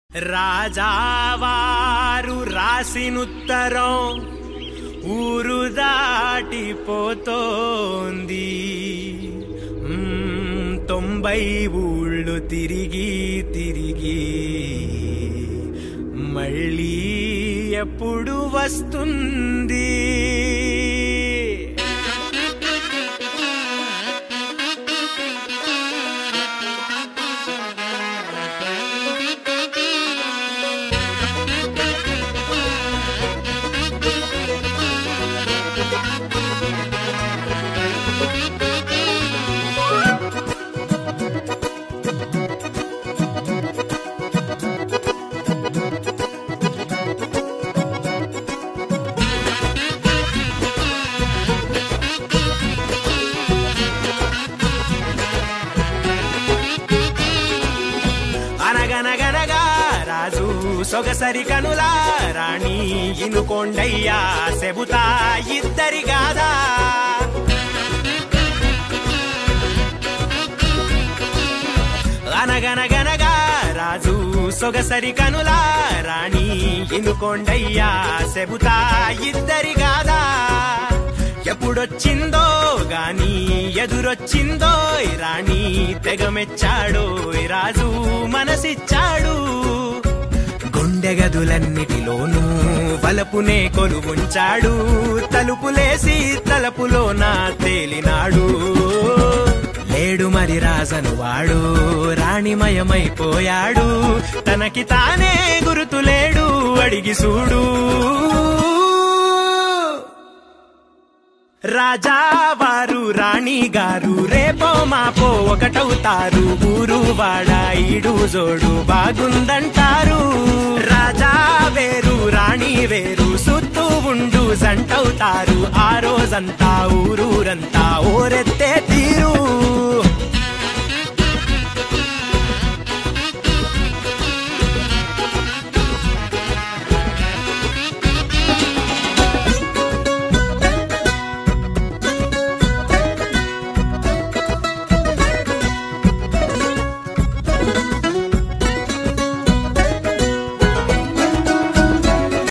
రాజావారు రాసినుత్తరం ఊరు దాటిపోతోంది మ్మ్, తొంభై ఊళ్ళు తిరిగి తిరిగి మళ్ళీ ఎప్పుడు వస్తుంది అనగనగనగా రాజు సొగసరి కనులా రాణి ఇనుకోండయ్యా సెబుతా ఇద్దరి గాదా అనగనగనగా రాజు సొగసరి కనులా రాణి ఇనుకోండయ్యా సెబుతా ఇద్దరి గాదా ఎప్పుడొచ్చిందో గాని ఎదురొచ్చిందో ఈ రాణి తెగమెచ్చాడో ఈ రాజు మనసిచ్చాడు గుండె గదులన్నిటిలోనూ వలపునే కొలువుంచాడు తలుపులేసి తలపులోన తేలినాడు లేడు మరి రాజను వాడు రాణిమయమైపోయాడు తనకి తానే గురుతులేడు అడిగి చూడు రాజా వారు రాణి గారు రేపో మాపో ఒకటవుతారు ఊరు వాడ ఈడు జోడు బాగుందంటారు రాజా వేరు రాణి వేరు సుత్తూ ఉండు జంటవుతారు ఆ రోజంతా ఊరూరంతా ఓరెత్తే